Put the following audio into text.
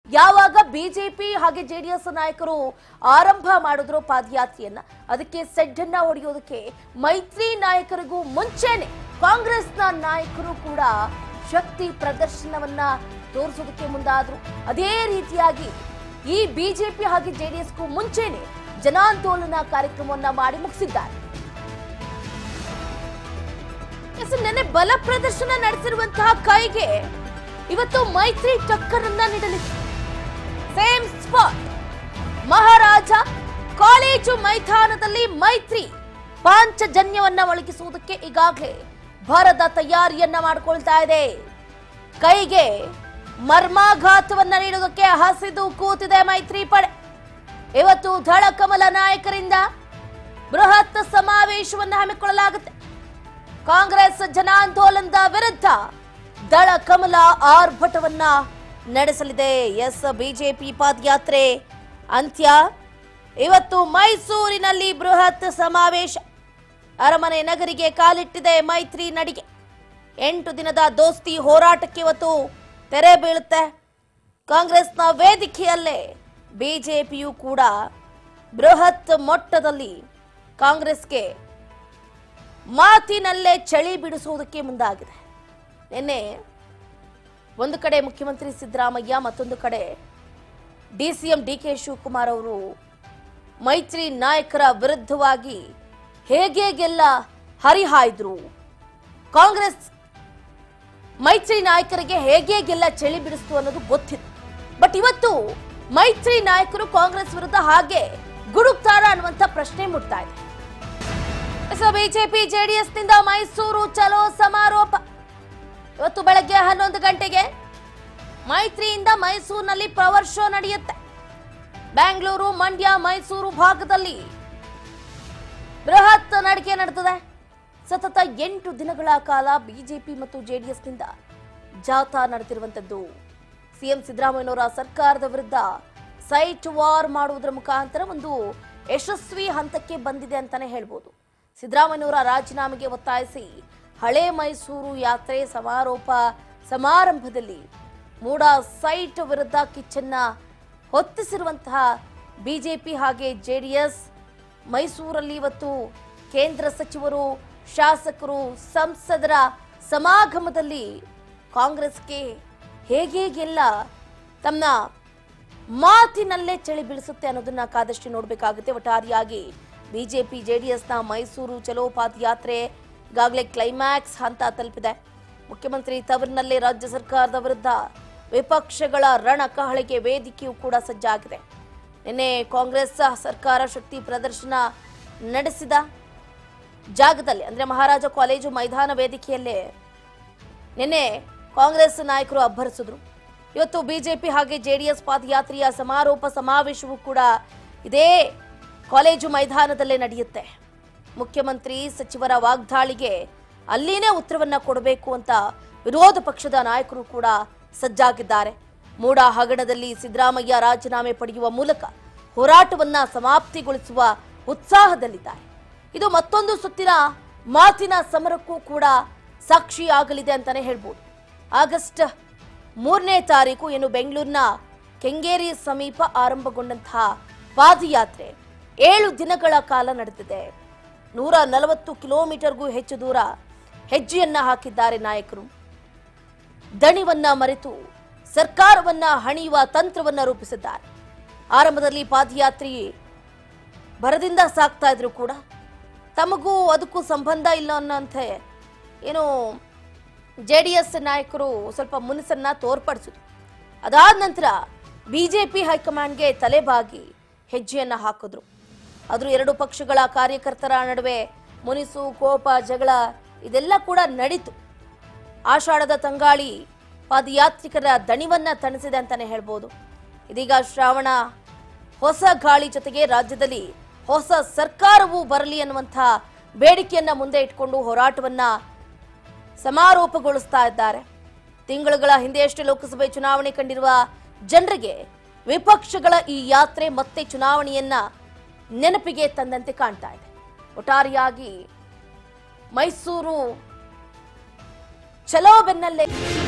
ಯಾವಾಗ ಬಿಜೆಪಿ ಹಾಗೆ ಜೆಡಿಎಸ್ ನಾಯಕರು ಆರಂಭ ಮಾಡಿದ್ರು ಪಾದಯಾತ್ರೆಯನ್ನ ಅದಕ್ಕೆ ಸೆಡ್ಡನ್ನ ಹೊಡೆಯೋದಕ್ಕೆ ಮೈತ್ರಿ ನಾಯಕರಿಗೂ ಮುಂಚೆನೆ ಕಾಂಗ್ರೆಸ್ನ ನಾಯಕರು ಕೂಡ ಶಕ್ತಿ ಪ್ರದರ್ಶನವನ್ನ ತೋರಿಸೋದಕ್ಕೆ ಮುಂದಾದ್ರು ಅದೇ ರೀತಿಯಾಗಿ ಈ ಬಿಜೆಪಿ ಹಾಗೆ ಜೆಡಿಎಸ್ಗೂ ಮುಂಚೆನೆ ಜನಾಂದೋಲನ ಕಾರ್ಯಕ್ರಮವನ್ನ ಮಾಡಿ ಮುಗಿಸಿದ್ದಾರೆ ಎಸ್, ನೆನ್ನೆ ಬಲ ಪ್ರದರ್ಶನ ನಡೆಸಿರುವಂತಹ ಕೈಗೆ ಇವತ್ತು ಮೈತ್ರಿ ಟಕ್ಕರನ್ನ ನೀಡಲಿದೆ ಸೇಮ್ ಸ್ಪಾಟ್ ಮಹಾರಾಜ ಕಾಲೇಜು ಮೈದಾನದಲ್ಲಿ ಮೈತ್ರಿ ಪಾಂಚಜನ್ಯವನ್ನ ಒಳಗಿಸುವುದಕ್ಕೆ ಈಗಾಗಲೇ ಭರದ ತಯಾರಿಯನ್ನ ಮಾಡಿಕೊಳ್ತಾ ಇದೆ ಕೈಗೆ ಮರ್ಮಾಘಾತವನ್ನ ನೀಡುವುದಕ್ಕೆ ಹಸಿದು ಕೂತಿದೆ ಮೈತ್ರಿ ಪಡೆ ಇವತ್ತು ಧಳಕಮಲ ನಾಯಕರಿಂದ ಬೃಹತ್ ಸಮಾವೇಶವನ್ನು ಹಮ್ಮಿಕೊಳ್ಳಲಾಗುತ್ತೆ ಕಾಂಗ್ರೆಸ್ ಜನಾಂದೋಲನದ ವಿರುದ್ಧ ದಳ ಕಮಲ ಆರ್ಭಟವನ್ನ ನಡೆಸಲಿದೆ ಎಸ್ ಬಿಜೆಪಿ ಪಾದಯಾತ್ರೆ ಅಂತ್ಯ ಇವತ್ತು ಮೈಸೂರಿನಲ್ಲಿ ಬೃಹತ್ ಸಮಾವೇಶ ಅರಮನೆ ನಗರಿಗೆ ಕಾಲಿಟ್ಟಿದೆ ಮೈತ್ರಿ ನಡಿಗೆ ಎಂಟು ದಿನದ ದೋಸ್ತಿ ಹೋರಾಟಕ್ಕೆ ಇವತ್ತು ತೆರೆ ಬೀಳುತ್ತೆ ಕಾಂಗ್ರೆಸ್ನ ವೇದಿಕೆಯಲ್ಲೇ ಬಿಜೆಪಿಯು ಕೂಡ ಬೃಹತ್ ಮೊಟ್ಟದಲ್ಲಿ ಕಾಂಗ್ರೆಸ್ಗೆ ಮಾತಿನಲ್ಲೇ ಚಳಿ ಬಿಡಿಸುವುದಕ್ಕೆ ಮುಂದಾಗಿದೆ ನಿನ್ನೆ ಒಂದು ಕಡೆ ಮುಖ್ಯಮಂತ್ರಿ ಸಿದ್ದರಾಮಯ್ಯ ಮತ್ತೊಂದು ಕಡೆ ಡಿಸಿಎಂ ಡಿ ಕೆ ಶಿವಕುಮಾರ್ ಅವರು ಮೈತ್ರಿ ನಾಯಕರ ವಿರುದ್ಧವಾಗಿ ಹೇಗೇಗೆಲ್ಲ ಹರಿಹಾಯ್ದ್ರು ಕಾಂಗ್ರೆಸ್ ಮೈತ್ರಿ ನಾಯಕರಿಗೆ ಹೇಗೇಗೆಲ್ಲ ಚಳಿ ಬಿಡಿಸ್ತು ಅನ್ನೋದು ಗೊತ್ತಿತ್ತು ಬಟ್ ಇವತ್ತು ಮೈತ್ರಿ ನಾಯಕರು ಕಾಂಗ್ರೆಸ್ ವಿರುದ್ಧ ಹಾಗೆ ಗುಡುಕ್ತಾರ ಅನ್ನುವಂಥ ಪ್ರಶ್ನೆ ಮುಟ್ತಾ ಇದೆ ಸೊ ಬಿಜೆಪಿ ಜೆಡಿಎಸ್ ನಿಂದ ಮೈಸೂರು ಚಲೋ ಸಮಾರೋಪ ಇವತ್ತು ಬೆಳಗ್ಗೆ ಹನ್ನೊಂದು ಗಂಟೆಗೆ ಮೈತ್ರಿಯಿಂದ ಮೈಸೂರಿನಲ್ಲಿ ಪವರ್ ಶೋ ನಡೆಯುತ್ತೆ ಬೆಂಗಳೂರು ಮಂಡ್ಯ ಮೈಸೂರು ಭಾಗದಲ್ಲಿ ಬೃಹತ್ ನಡಿಗೆ ನಡೆದಿದೆ ಸತತ ಎಂಟು ದಿನಗಳ ಕಾಲ ಬಿಜೆಪಿ ಮತ್ತು ಜೆಡಿಎಸ್ನಿಂದ ಜಾಥಾ ನಡೆದಿರುವಂತದ್ದು ಸಿಎಂ ಸಿದ್ದರಾಮಯ್ಯನವರ ಸರ್ಕಾರದ ವಿರುದ್ಧ ಸೈಟ್ ವಾರ್ ಮಾಡುವುದರ ಮುಖಾಂತರ ಒಂದು ಯಶಸ್ವಿ ಹಂತಕ್ಕೆ ಬಂದಿದೆ ಅಂತಾನೆ ಹೇಳ್ಬೋದು ಸಿದ್ದರಾಮಯ್ಯನವರ ರಾಜೀನಾಮೆಗೆ ಒತ್ತಾಯಿಸಿ ಹಳೆ ಮೈಸೂರು ಯಾತ್ರೆ ಸಮಾರೋಪ ಸಮಾರಂಭದಲ್ಲಿ ಮೂಡ ಸೈಟ್ ವಿರುದ್ಧ ಕಿಚ್ಚನ್ನ ಹೊತ್ತಿಸಿರುವಂತಹ ಬಿಜೆಪಿ ಹಾಗೆ ಜೆಡಿಎಸ್ ಮೈಸೂರಲ್ಲಿ ಇವತ್ತು ಕೇಂದ್ರ ಸಚಿವರು ಶಾಸಕರು ಸಂಸದರ ಸಮಾಗಮದಲ್ಲಿ ಕಾಂಗ್ರೆಸ್ಗೆ ಹೇಗೇಗೆಲ್ಲ ತಮ್ಮ ಮಾತಿನಲ್ಲೇ ಚಳಿ ಬೀಳಿಸುತ್ತೆ ಅನ್ನೋದನ್ನ ಕಾದಷ್ಟು ನೋಡಬೇಕಾಗುತ್ತೆ ಒಟ್ಟಾರೆಯಾಗಿ ಬಿಜೆಪಿ ಜೆಡಿಎಸ್ನ ಮೈಸೂರು ಚಲೋ ಪಾದಯಾತ್ರೆ ಈಗಾಗಲೇ ಕ್ಲೈಮ್ಯಾಕ್ಸ್ ಹಂತ ತಲುಪಿದೆ ಮುಖ್ಯಮಂತ್ರಿ ತವರಿನಲ್ಲೇ ರಾಜ್ಯ ಸರ್ಕಾರದ ವಿರುದ್ಧ ವಿಪಕ್ಷಗಳ ರಣಕಹಳೆಗೆ ವೇದಿಕೆಯೂ ಕೂಡ ಸಜ್ಜಾಗಿದೆ ನಿನ್ನೆ ಕಾಂಗ್ರೆಸ್ ಸರ್ಕಾರ ಶಕ್ತಿ ಪ್ರದರ್ಶನ ನಡೆಸಿದ ಜಾಗದಲ್ಲಿ ಅಂದ್ರೆ ಮಹಾರಾಜ ಕಾಲೇಜು ಮೈದಾನ ವೇದಿಕೆಯಲ್ಲೇ ನಿನ್ನೆ ಕಾಂಗ್ರೆಸ್ ನಾಯಕರು ಅಬ್ಬರಿಸಿದ್ರು ಇವತ್ತು ಬಿಜೆಪಿ ಹಾಗೆ ಜೆಡಿಎಸ್ ಪಾದಯಾತ್ರೆಯ ಸಮಾರೋಪ ಸಮಾವೇಶವೂ ಕೂಡ ಇದೇ ಕಾಲೇಜು ಮೈದಾನದಲ್ಲೇ ನಡೆಯುತ್ತೆ ಮುಖ್ಯಮಂತ್ರಿ ಸಚಿವರ ವಾಗ್ದಾಳಿಗೆ ಅಲ್ಲಿನೇ ಉತ್ತರವನ್ನ ಕೊಡಬೇಕು ಅಂತ ವಿರೋಧ ಪಕ್ಷದ ನಾಯಕರು ಕೂಡ ಸಜ್ಜಾಗಿದ್ದಾರೆ ಮೂಡ ಹಗರಣದಲ್ಲಿ ಸಿದ್ದರಾಮಯ್ಯ ರಾಜೀನಾಮೆ ಪಡೆಯುವ ಮೂಲಕ ಹೋರಾಟವನ್ನ ಸಮಾಪ್ತಿಗೊಳಿಸುವ ಉತ್ಸಾಹದಲ್ಲಿದ್ದಾರೆ ಇದು ಮತ್ತೊಂದು ಸುತ್ತಿನ ಮಾತಿನ ಸಮರಕ್ಕೂ ಕೂಡ ಸಾಕ್ಷಿಯಾಗಲಿದೆ ಅಂತಾನೆ ಹೇಳ್ಬೋದು ಆಗಸ್ಟ್ ಮೂರನೇ ತಾರೀಕು ಏನು ಬೆಂಗಳೂರಿನ ಕೆಂಗೇರಿ ಸಮೀಪ ಆರಂಭಗೊಂಡಂತಹ ಪಾದಯಾತ್ರೆ ಏಳು ದಿನಗಳ ಕಾಲ ನಡೆದಿದೆ ನೂರ ನಲವತ್ತು ಕಿಲೋಮೀಟರ್ಗೂ ಹೆಚ್ಚು ದೂರ ಹೆಜ್ಜೆಯನ್ನ ಹಾಕಿದ್ದಾರೆ ನಾಯಕರು ದಣಿವನ್ನ ಮರೆತು ಸರ್ಕಾರವನ್ನ ಹಣಿಯುವ ತಂತ್ರವನ್ನ ರೂಪಿಸಿದ್ದಾರೆ ಆರಂಭದಲ್ಲಿ ಪಾದಯಾತ್ರೆ ಭರದಿಂದ ಸಾಕ್ತಾ ಇದ್ರು ಕೂಡ ತಮಗೂ ಅದಕ್ಕೂ ಸಂಬಂಧ ಇಲ್ಲ ಅನ್ನೋಂತೆ ಏನು ಜೆ ಡಿ ಎಸ್ ನಾಯಕರು ಸ್ವಲ್ಪ ಮುನಿಸನ್ನ ತೋರ್ಪಡಿಸಿದ್ರು ಅದಾದ ನಂತರ ಬಿಜೆಪಿ ಹೈಕಮಾಂಡ್ಗೆ ತಲೆಬಾಗಿ ಹೆಜ್ಜೆಯನ್ನ ಹಾಕಿದ್ರು ಆದ್ರೂ ಎರಡು ಪಕ್ಷಗಳ ಕಾರ್ಯಕರ್ತರ ನಡುವೆ ಮುನಿಸು ಕೋಪ ಜಗಳ ಇದೆಲ್ಲ ಕೂಡ ನಡೀತು ಆಷಾಢದ ತಂಗಾಳಿ ಪಾದಯಾತ್ರಿಕರ ದಣಿವನ್ನ ತಣಿಸಿದೆ ಅಂತಾನೆ ಹೇಳ್ಬೋದು ಇದೀಗ ಶ್ರಾವಣ ಹೊಸ ಗಾಳಿ ಜೊತೆಗೆ ರಾಜ್ಯದಲ್ಲಿ ಹೊಸ ಸರ್ಕಾರವೂ ಬರಲಿ ಅನ್ನುವಂಥ ಬೇಡಿಕೆಯನ್ನ ಮುಂದೆ ಇಟ್ಕೊಂಡು ಹೋರಾಟವನ್ನ ಸಮಾರೋಪಗೊಳಿಸ್ತಾ ಇದ್ದಾರೆ ತಿಂಗಳುಗಳ ಹಿಂದೆಯಷ್ಟೇ ಲೋಕಸಭೆ ಚುನಾವಣೆ ಕಂಡಿರುವ ಜನರಿಗೆ ವಿಪಕ್ಷಗಳ ಈ ಯಾತ್ರೆ ಮತ್ತೆ ಚುನಾವಣೆಯನ್ನ ನೆನಪಿಗೆ ತಂದಂತೆ ಕಾಣ್ತಾ ಇದೆ ಒಟ್ಟಾರೆಯಾಗಿ ಮೈಸೂರು ಚಲೋ ಬೆನ್ನಲ್ಲೇ